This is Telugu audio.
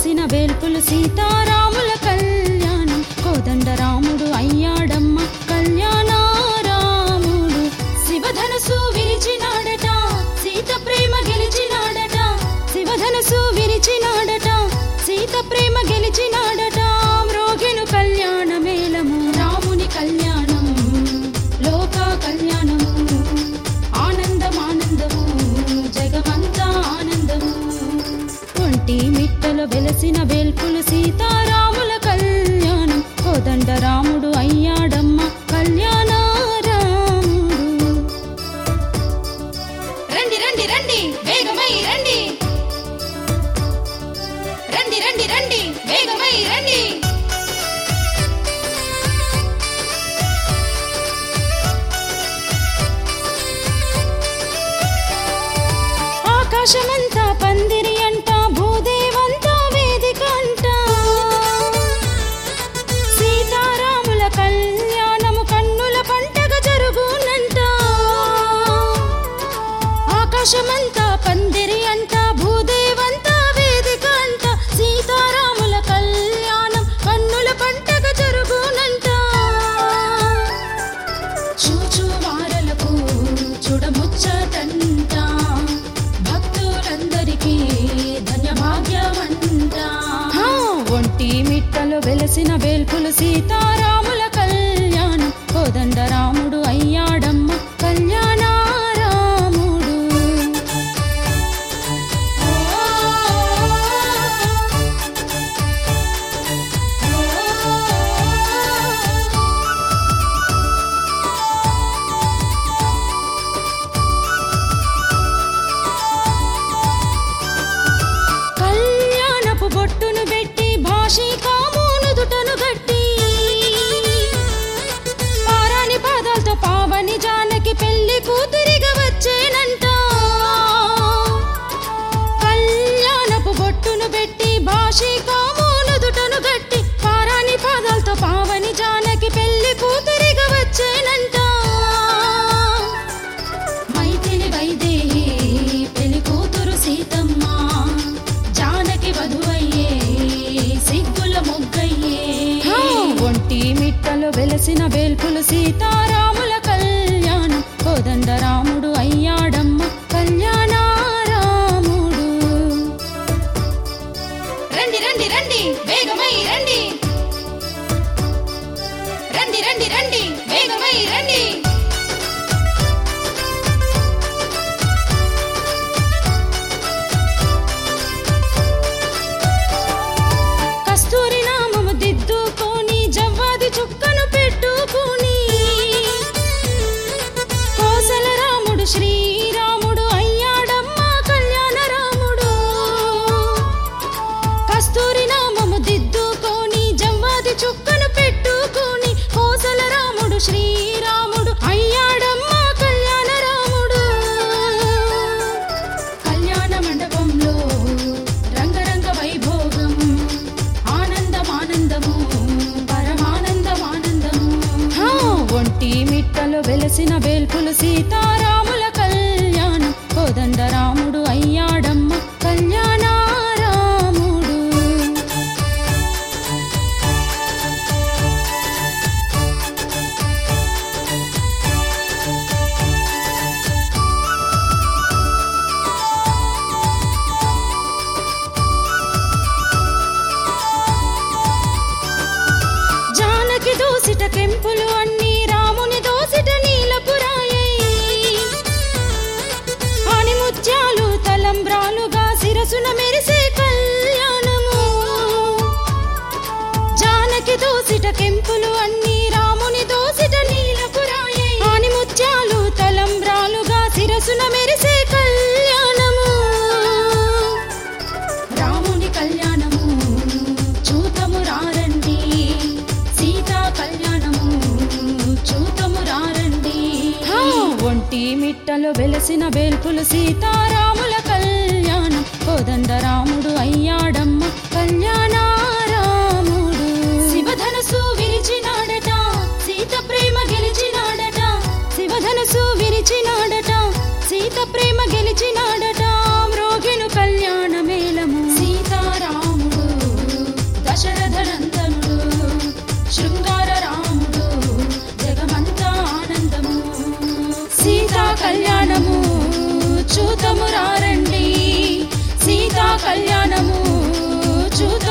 వెలసిన వేల్పులు సీతారాముల కళ్యాణం కోదండ రాముడు అయ్యాడమ్మ కళ్యాణ రాముడు శివధనసు విరిచినాడట సీత ప్రేమ గెలిచినాడట శివధనసు విరిచినాడట సీత ప్రేమ గెలిచినాడట మ్రోగిను కళ్యాణ మేళము రాముని కళ్యాణం లోక కళ్యాణము ఆనందం ఆనందము జగమంతా ఆనందము ఒంటి మిట్టలో వెలసిన వేల్పులు సీతారాముల కళ్యాణం కోదండ రాముడు అయ్యాడమ్మ కళ్యాణ రాముడు రండి రండి రండి వేగమై రండి రండి రండి రండి వేగమై రండి ఆకాశమంతా పందిరి అంట భూదేవంతా వేదిక అంట సీతారాముల కళ్యాణము కన్నుల పంటగ జరుగునంట ఆకాశమంతా పందిరి అంట భూదేవంతా వేదిక అంట సీతారాముల కళ్యాణం కన్నుల పంటగ జరుగునంట చూచు వారలకు చూడముచ్చటంట భక్తులందరికీ ధన్యభాగ్యమంట ఒంటి మిట్టలో వెలసిన వేల్పులు సీతారాముల కళ్యాణం కోదండ రాముడు అయ్యాడమ్మ కళ్యాణ రాముడు కళ్యాణపు బొట్టును పెట్టి భాషికాము నుదుటను గట్టి పారాని పాదాలతో పావని జానకి పెళ్లి కూతురిగా వచ్చేనంట కళ్యాణపు బొట్టును పెట్టి భాషికాము నుదుటను గట్టి పారాని పాదాలతో పావని జానకి పెళ్లి కూతురిగా వచ్చేనంట మైథిలి వైదేహి పెళ్లి కూతురు సీతమ్మ జానకి వధువయ్యే సిగ్గుల మొగ్గయ్యే ఒంటి మిట్టలో వెలసిన వేల్పులు సీతారాముల కళ్యాణం కోదండ రాముడు అయ్యాడమ్మ కళ్యాణ రాముడు రండి రండి రండి వేగమై రండి రండి రండి రండి వేగమై రండి కస్తూరి నామము దిద్దుకొని జవ్వాది చుక్కను పెట్టుకొని కోసల రాముడు శ్రీరాముడు అయ్యాడమ్మ కళ్యాణ రాముడు కస్తూరి నామము దిద్దుకొని జవ్వాది చుక్కను పెట్టుకొని కోసల రాముడు శ్రీరాముడు అయ్యాడమ్మ కళ్యాణ రాముడు కళ్యాణ మండపంలో రంగరంగ వైభోగం ఆనందం ఆనందము పరమానందం ఆనందము ఒంటి మిట్టలో వెలసిన వేల్పులు సీతారాముల కళ్యాణం కోదండ రాముడు అయ్యాడమ్మ కళ్యాణ రాముడు జానకి దోసిట కెంపులు అన్ని రాముని దోసిట నీలపురాయై ఆని ముత్యాలు తలంబ్రాలుగా శిరసున మెరిసే కళ్యాణము జానకి దోసిట కెంపులు అన్ని రాముని దోసిట నీలపురాయై ఆని ముత్యాలు తలంబ్రాలుగా శిరసున మెరిసే కళ్యాణము రాముని కళ్యాణము చూతము రారండి సీతా కళ్యాణము చూతము రారండి ఒంటి మిట్టలో వెలసిన వేల్పులు సీతారాముల కళ్యాణం కోదండ రాముడు అయ్యాడమ్మ కళ్యాణ రాముడు శివధనసు విరిచినాడట సీత ప్రేమ గెలిచినాడట శివధనసు విరిచినాడట సీత ప్రేమ గెలిచినాడట మ్రోగిను కళ్యాణ మేళము సీతారాముడు కళ్యాణము చూతము రారండి సీతా కళ్యాణము చూత